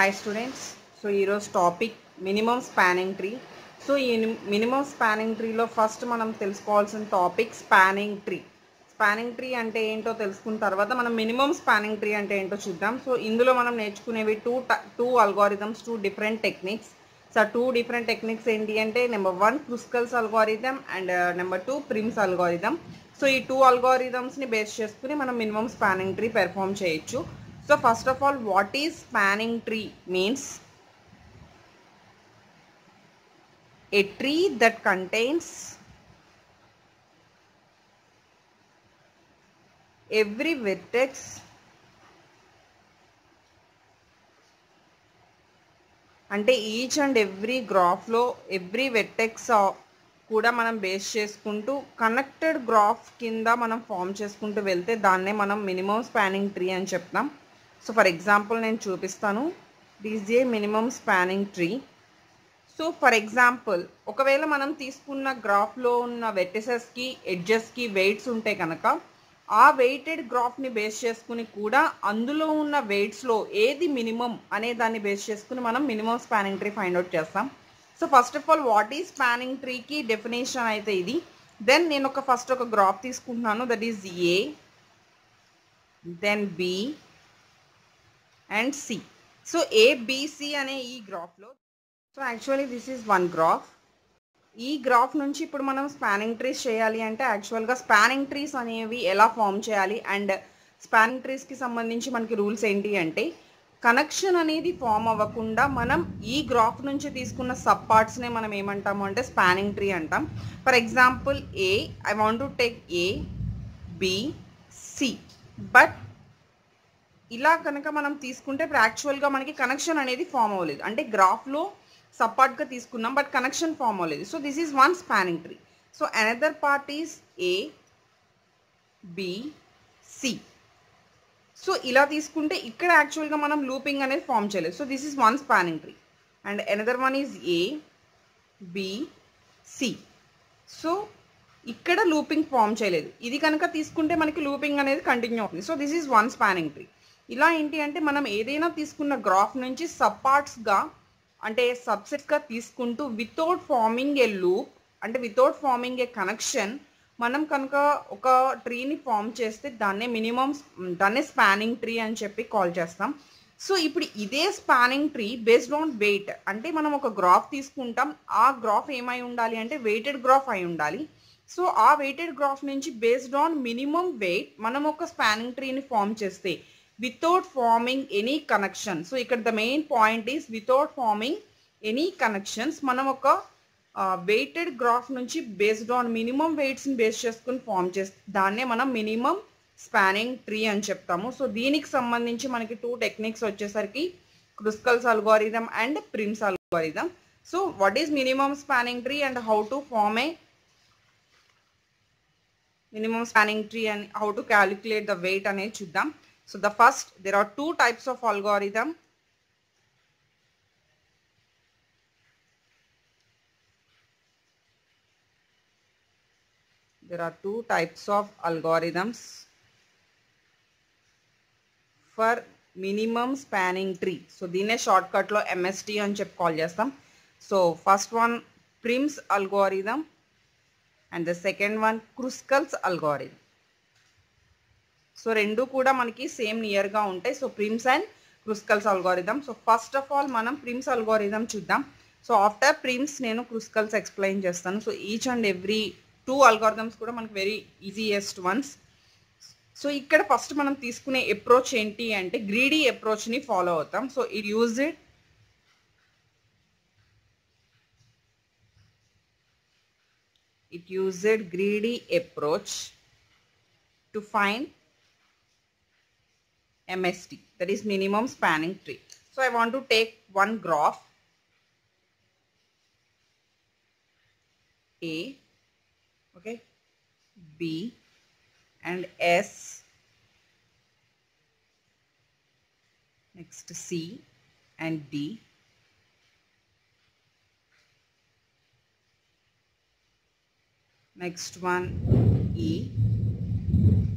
Hi students so ఈరోజు topic minimum spanning tree so ఈ minimum spanning ట్రీలో first మనం తెలుసుకోవాల్సిన topic spanning tree spanning tree అంటే ఏంటో తెలుసుకున్న తర్వాత మనం మినిమం స్పానింగ్ ట్రీ అంటే ఏంటో చూద్దాం సో ఇందులో మనం నేర్చుకునేవి two two algorithms two different techniques so two different techniques ఏంటి అంటే number one Kruskal's algorithm and number two Prim's algorithm so ఈ టూ అల్గోరిథమ్స్ని బేస్ చేసుకుని మనం మినిమం స్పానింగ్ ట్రీ పెర్ఫామ్ చేయొచ్చు so first of all what is spanning tree means a tree that contains every vertex అంటే each and every గ్రాఫ్లో every vertex కూడా మనం base చేసుకుంటూ కనెక్టెడ్ గ్రాఫ్ కింద మనం ఫామ్ చేసుకుంటూ వెళ్తే దాన్నే మనం మినిమం స్పానింగ్ ట్రీ అని చెప్తాం సో ఫర్ ఎగ్జాంపుల్ నేను చూపిస్తాను this a minimum spanning tree so for example ఒకవేళ మనం తీసుకున్న గ్రాఫ్లో ఉన్న వెట్టెసెస్కి ఎడ్జెస్కి వెయిట్స్ ఉంటే కనుక ఆ వెయిటెడ్ గ్రాఫ్ని బేస్ చేసుకుని కూడా అందులో ఉన్న వెయిట్స్లో ఏది మినిమం అనే దాన్ని బేస్ చేసుకుని మనం minimum spanning tree find out చేస్తాం so first of all what ఈ స్పానింగ్ ట్రీకి డెఫినేషన్ అయితే ఇది దెన్ నేను ఒక ఫస్ట్ ఒక గ్రాఫ్ తీసుకుంటున్నాను that is A then B and C so ABC అనే ఈ గ్రాఫ్లో so actually this is one graph ఈ గ్రాఫ్ నుంచి ఇప్పుడు మనం స్పానింగ్ ట్రీస్ చేయాలి అంటే యాక్చువల్గా స్పానింగ్ ట్రీస్ అనేవి ఎలా ఫామ్ చేయాలి అండ్ స్పానింగ్ ట్రీస్కి సంబంధించి మనకి రూల్స్ ఏంటి అంటే కనెక్షన్ అనేది ఫామ్ అవ్వకుండా మనం ఈ గ్రాఫ్ నుంచి తీసుకున్న సబ్ పార్ట్స్నే మనం ఏమంటాము అంటే స్పానింగ్ ట్రీ అంటాం for example A I want to take A B C but ఇలా కనుక మనం తీసుకుంటే ఇప్పుడు యాక్చువల్గా మనకి కనెక్షన్ అనేది ఫామ్ అవ్వలేదు అంటే గ్రాఫ్లో సపార్ట్గా తీసుకున్నాం బట్ కనెక్షన్ ఫామ్ అవ్వలేదు so this is one spanning tree so another part is A B C so ఇలా తీసుకుంటే ఇక్కడ యాక్చువల్గా మనం లూపింగ్ అనేది ఫామ్ చేయలేదు so this is one spanning tree and another one is A B C so ఇక్కడ looping form చేయలేదు ఇది కనుక తీసుకుంటే మనకి లూపింగ్ అనేది కంటిన్యూ అవుతుంది so this is one spanning tree ఇలా ఏంటి అంటే మనం ఏదైనా తీసుకున్న గ్రాఫ్ నుంచి సబ్ పార్ట్స్గా అంటే సబ్సెట్గా తీసుకుంటూ వితౌట్ ఫార్మింగ్ ఏ లూప్ అంటే వితౌట్ ఫార్మింగ్ ఏ కనెక్షన్ మనం కనుక ఒక ట్రీని ఫామ్ చేస్తే దాన్నే మినిమం దాన్నే స్పానింగ్ ట్రీ అని చెప్పి కాల్ చేస్తాం సో ఇప్పుడు ఇదే spanning tree based on weight అంటే మనం ఒక గ్రాఫ్ తీసుకుంటాం ఆ గ్రాఫ్ ఏమై ఉండాలి అంటే వెయిటెడ్ గ్రాఫ్ అయి ఉండాలి సో ఆ వెయిటెడ్ గ్రాఫ్ నుంచి బేస్డ్ ఆన్ మినిమం వెయిట్ మనం ఒక స్పానింగ్ ట్రీని ఫామ్ చేస్తే without forming any connection so ఇక్కడ the main point is without forming any connections మనం ఒక వెయిటెడ్ గ్రాఫ్ నుంచి బేస్డ్ ఆన్ మినిమం వెయిట్స్ని బేస్ చేసుకుని ఫామ్ చేస్తే దాన్నే మనం మినిమం స్పానింగ్ ట్రీ అని చెప్తాము సో దీనికి సంబంధించి మనకి టూ టెక్నిక్స్ వచ్చేసరికి Kruskal's algorithm and Prim's algorithm so what is minimum spanning tree and how to form a minimum spanning tree and how to calculate the weight అనేది చూద్దాం So the first, there are two types of algorithm. There are two types of algorithms for minimum spanning tree. So దీనే షార్ట్కట్లో MST అని చెప్పి call చేస్తాం so first one Prim's algorithm and the second one Kruskal's algorithm so రెండు కూడా మనకి same నియర్గా ఉంటాయి so Prim's and Kruskal's algorithm so first of all మనం ప్రిమ్స్ అల్గోరిథం చూద్దాం సో ఆఫ్టర్ ప్రిమ్స్ నేను క్రుస్కల్స్ ఎక్స్ప్లెయిన్ చేస్తాను so each and every two algorithms కూడా మనకి వెరీ ఈజీయెస్ట్ వన్స్ సో ఇక్కడ ఫస్ట్ మనం తీసుకునే అప్రోచ్ ఏంటి అంటే గ్రీడీ అప్రోచ్ని ఫాలో అవుతాం so it use it it used greedy approach to find MST that is minimum spanning tree. So I want to take one graph A, okay, B and S, next C and D. Next one E.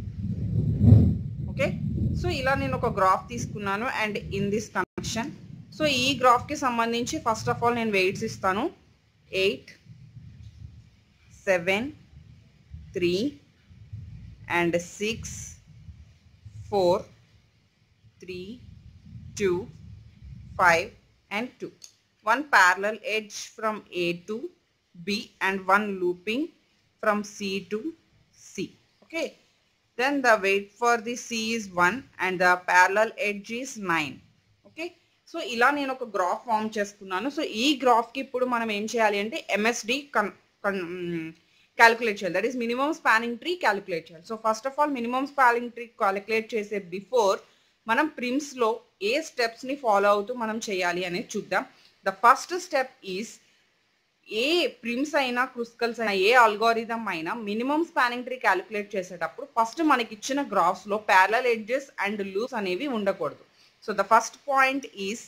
Okay so ఇలా నేను ఒక graph తీసుకున్నాను and in this connection so ఈ గ్రాఫ్కి సంబంధించి first of all నేను weights ఇస్తాను eight seven three and six four three two five and two one parallel edge from A to B and one looping from C to C. Okay. Then the weight for the C is 1 and the parallel edge is 9. Okay. So ఇలా నేను ఒక graph form చేసుకున్నాను so ఈ గ్రాఫ్కి ఇప్పుడు మనం ఏం చేయాలి అంటే ఎంఎస్డి కన్ క్యాలిక్యులేట్ చేయాలి that is minimum spanning tree calculate చేయాలి so first of all minimum spanning tree calculate చేసే బిఫోర్ మనం ప్రిమ్స్లో ఏ స్టెప్స్ని ఫాలో అవుతూ మనం చేయాలి అనేది చూద్దాం ద ఫస్ట్ స్టెప్ ఈస్ ఏ ప్రిమ్స్ అయినా క్రుస్కల్స్ అయినా ఏ అల్గోరిథం అయినా మినిమం స్పానింగ్ ట్రీ క్యాలిక్యులేట్ చేసేటప్పుడు ఫస్ట్ మనకి ఇచ్చిన గ్రాఫ్స్లో ప్యారలల్ ఎడ్జెస్ అండ్ లూప్స్ అనేవి ఉండకూడదు so the first point is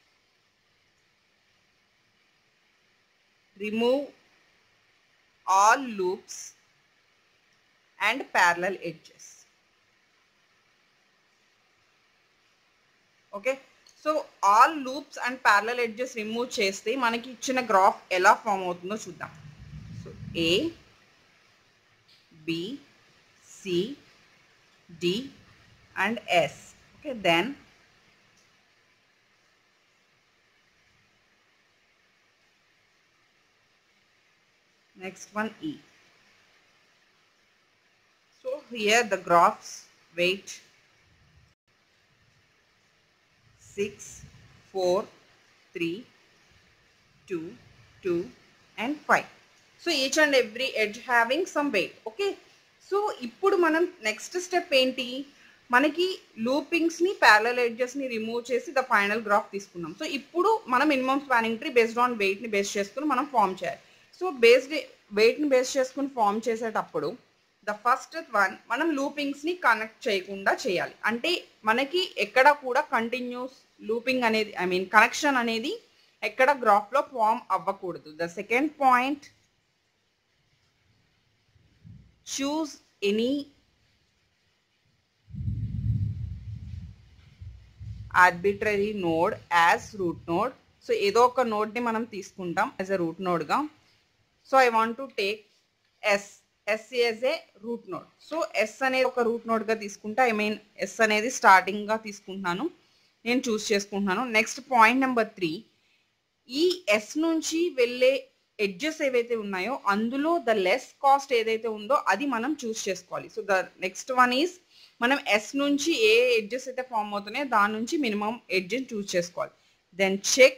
remove all loops and parallel edges okay so all loops and parallel edges remove చేస్తే మనకి ఇచ్చిన గ్రాఫ్ ఎలా ఫామ్ అవుతుందో చూద్దాం so A B C D and S okay then next one E. So here the graphs weight 6, 4, 3, 2, 2 and 5. So each and every edge having some weight. Okay. So ఇప్పుడు మనం next step ఏంటి మనకి లూపింగ్స్ని parallel ఎడ్జెస్ని remove చేసి the final graph తీసుకున్నాం so ఇప్పుడు మనం minimum spanning tree based on వెయిట్ని బేస్ చేసుకుని మనం ఫామ్ చేయాలి సో బేస్డ్ వెయిట్ని బేస్ చేసుకుని ఫామ్ చేసేటప్పుడు ద ఫస్ట్ వన్ మనం లూపింగ్స్ని కనెక్ట్ చేయకుండా చేయాలి అంటే మనకి ఎక్కడ కూడా కంటిన్యూస్ లూపింగ్ అనేది ఐ మీన్ కనెక్షన్ అనేది ఎక్కడ గ్రాఫ్లో ఫామ్ అవ్వకూడదు the second point choose any arbitrary node as root node so ఏదో ఒక నోడ్ని మనం తీసుకుంటాం యాజ్ ఎ రూట్ నోడ్గా so I want to take S S is a root node so S అనేది ఒక రూట్ నోడ్గా తీసుకుంటే ఐ మీన్ ఎస్ అనేది స్టార్టింగ్గా తీసుకుంటున్నాను నేను చూస్ చేసుకుంటున్నాను నెక్స్ట్ పాయింట్ నెంబర్ త్రీ ఈ ఎస్ నుంచి వెళ్ళే ఎడ్జెస్ ఏవైతే ఉన్నాయో అందులో ద లెస్ కాస్ట్ ఏదైతే ఉందో అది మనం చూస్ చేసుకోవాలి so the next one is మనం ఎస్ నుంచి ఏ ఎడ్జెస్ అయితే ఫామ్ అవుతున్నాయో దాని నుంచి మినిమం ఎడ్జెస్ చూస్ చేసుకోవాలి then check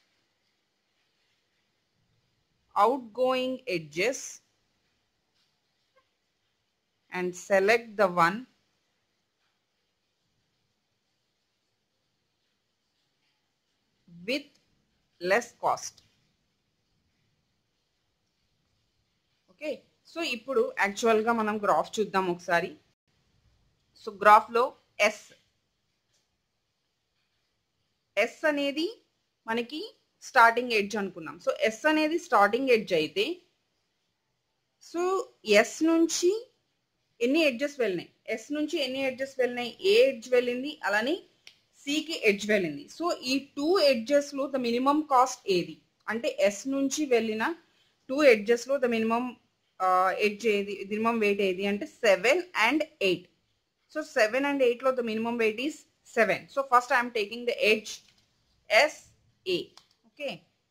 out going edges and select the one with less cost. Okay so ఇప్పుడు యాక్చువల్గా మనం గ్రాఫ్ చూద్దాం ఒకసారి సో గ్రాఫ్లో ఎస్ ఎస్ అనేది మనకి స్టార్టింగ్ ఎడ్జ్ అనుకున్నాం సో ఎస్ అనేది స్టార్టింగ్ ఎడ్జ్ అయితే సో ఎస్ నుంచి ఎన్ని ఎడ్జెస్ వెళ్ళినాయి ఎస్ నుంచి ఎన్ని ఎడ్జెస్ వెళ్ళినాయి ఏ ఎడ్జ్ వెళ్ళింది అలానే సికి ఎడ్జ్ వెళ్ళింది సో ఈ టూ ఎడ్జెస్లో ద మినిమం కాస్ట్ ఏది అంటే ఎస్ నుంచి వెళ్ళిన టూ ఎడ్జెస్లో ద మినిమం ఎడ్జ్ ఏది మినిమం వెయిట్ ఏది అంటే seven and eight so seven and ఎయిట్లో the minimum weight is seven so first I'm taking the edge S A okay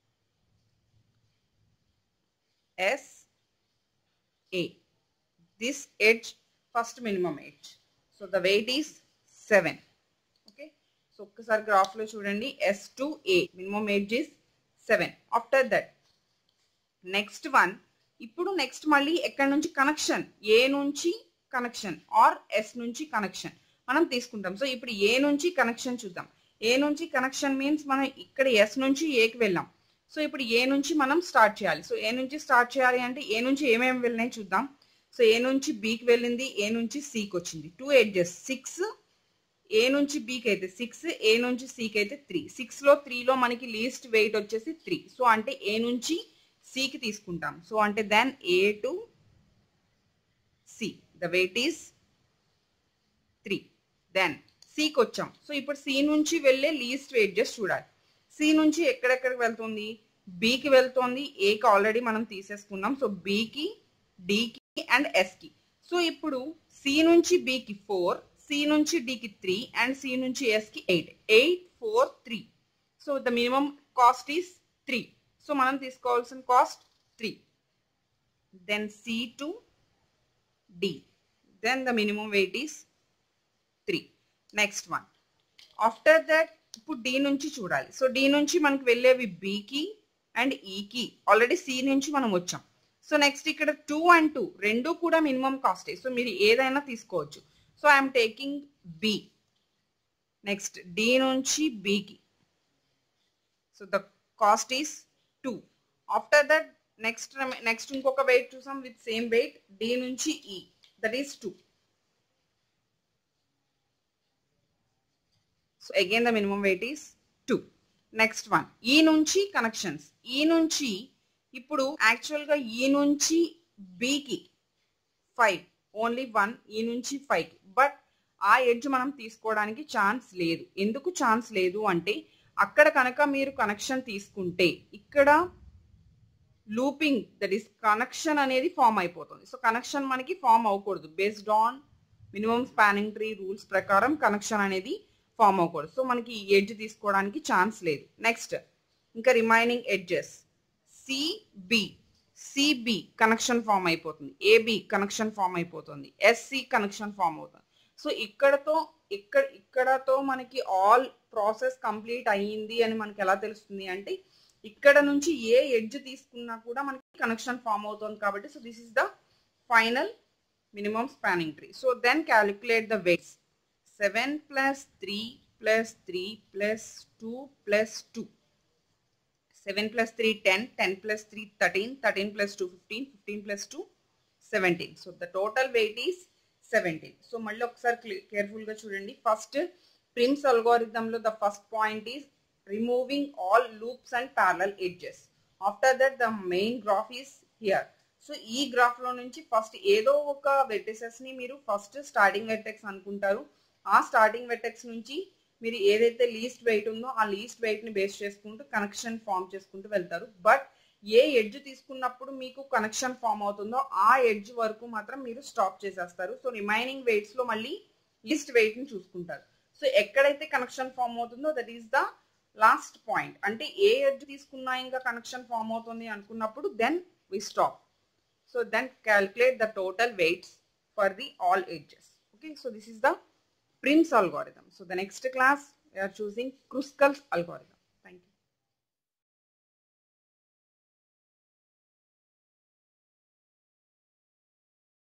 S A this edge first minimum edge so the weight is 7 okay so ఒక్కసారి graph లో చూడండి S to A minimum edge is seven after that next one ఇప్పుడు next మళ్ళీ ఎక్కడి నుంచి connection A నుంచి connection or S నుంచి connection మనం తీసుకుంటాం సో ఇప్పుడు ఏ నుంచి కనెక్షన్ చూద్దాం ఏ నుంచి కనెక్షన్ మీన్స్ మనం ఇక్కడ ఎస్ నుంచి ఏకి వెళ్ళాం సో ఇప్పుడు ఏ నుంచి మనం స్టార్ట్ చేయాలి సో ఏ నుంచి స్టార్ట్ చేయాలి అంటే ఏ నుంచి ఏమేమి వెళ్ళినాయి చూద్దాం సో ఏ నుంచి బీకి వెళ్ళింది ఏ నుంచి సికి వచ్చింది టూ ఎడ్జెస్ సిక్స్ ఏ నుంచి బీకి అయితే సిక్స్ ఏ నుంచి సికి అయితే త్రీ సిక్స్లో త్రీలో మనకి లీస్ట్ వెయిట్ వచ్చేసి త్రీ సో అంటే ఏ నుంచి సికి తీసుకుంటాం సో అంటే then A to C the weight is three then సికి వచ్చాం సో ఇప్పుడు సి నుంచి వెళ్ళే లీస్ట్ వెయిట్ జస్ట్ చూడాలి సి నుంచి ఎక్కడెక్కడికి వెళ్తుంది బికి వెళ్తోంది ఏకి ఆల్రెడీ మనం తీసేసుకున్నాం సో బికి డికి అండ్ ఎస్కి సో ఇప్పుడు సి నుంచి బికి ఫోర్ సి నుంచి డికి త్రీ అండ్ సి నుంచి ఎస్కి eight eight four three so the minimum cost is three so మనం తీసుకోవాల్సిన cost three then C to D then the minimum weight is three next one after that ఇప్పుడు D నుంచి చూడాలి so D నుంచి మనకు వెళ్ళేవి బికి అండ్ ఈకి ఆల్రెడీ సి నుంచి మనం వచ్చాం సో నెక్స్ట్ ఇక్కడ టూ అండ్ టూ రెండు కూడా మినిమం కాస్టే సో మీరు ఏదైనా తీసుకోవచ్చు so I'm taking B next D నుంచి బికి so the cost is two after that next next ఇంకొక వెయిట్ చూసాం విత్ సేమ్ వెయిట్ డి నుంచి E that is two so again the minimum weight is two next one E నుంచి connections ఈ నుంచి ఇప్పుడు యాక్చువల్గా ఈ నుంచి బికి ఫైవ్ ఓన్లీ వన్ ఈ నుంచి ఫైవ్కి బట్ ఆ ఎడ్జ్ మనం తీసుకోవడానికి ఛాన్స్ లేదు ఎందుకు ఛాన్స్ లేదు అంటే అక్కడ కనుక మీరు కనెక్షన్ తీసుకుంటే ఇక్కడ లూపింగ్ దట్ ఈస్ కనెక్షన్ అనేది ఫామ్ అయిపోతుంది సో కనెక్షన్ మనకి ఫామ్ అవ్వకూడదు based on minimum spanning tree rules ప్రకారం కనెక్షన్ అనేది ఫామ్ అవ్వకూడదు సో మనకి ఈ ఎడ్జ్ తీసుకోవడానికి ఛాన్స్ లేదు నెక్స్ట్ ఇంకా remaining edges CB CB connection form అయిపోతుంది ఏబి కనెక్షన్ ఫామ్ అయిపోతుంది ఎస్సి కనెక్షన్ ఫామ్ అవుతుంది సో ఇక్కడతో ఇక్కడ ఇక్కడతో మనకి ఆల్ ప్రాసెస్ కంప్లీట్ అయ్యింది అని మనకి ఎలా తెలుస్తుంది అంటే ఇక్కడ నుంచి ఏ ఎడ్జ్ తీసుకున్నా కూడా మనకి కనెక్షన్ ఫామ్ అవుతుంది కాబట్టి so this is the final minimum spanning tree so then calculate the weights seven plus three plus three plus two plus two seven plus three ten ten plus three thirteen thirteen plus two fifteen fifteen plus two seventeen so the total weight is seventeen so మళ్ళీ ఒకసారి కేర్ఫుల్గా చూడండి first Prim's అల్గోరిథంలో the first point is removing all loops and parallel edges after that the main graph is here so ఈ graph లో నుంచి first ఏదో ఒక వెర్టిసెస్ ని మీరు ఫస్ట్ స్టార్టింగ్ వెర్టెక్స్ అనుకుంటారు ఆ స్టార్టింగ్ వెర్టెక్స్ నుంచి మీరు ఏదైతే లీస్ట్ వెయిట్ ఉందో ఆ లీస్ట్ వెయిట్ ని బేస్ చేసుకుంటూ కనెక్షన్ ఫామ్ చేసుకుంటూ వెళ్తారు బట్ ఏ ఎడ్జ్ తీసుకున్నప్పుడు మీకు కనెక్షన్ ఫామ్ అవుతుందో ఆ ఎడ్జ్ వరకు మాత్రం మీరు స్టాప్ చేసేస్తారు సో రిమైనింగ్ వెయిట్స్ లో మళ్ళీ లీస్ట్ వెయిట్ ని చూసుకుంటారు సో ఎక్కడైతే కనెక్షన్ ఫామ్ అవుతుందో that is the last point అంటే ఏ ఎడ్జ్ తీసుకున్నా ఇంకా కనెక్షన్ ఫామ్ అవుతుంది అనుకున్నప్పుడు then we stop so then calculate the total weights for the all edges okay so this is the Prim's algorithm. So the next class we are choosing Kruskal's algorithm.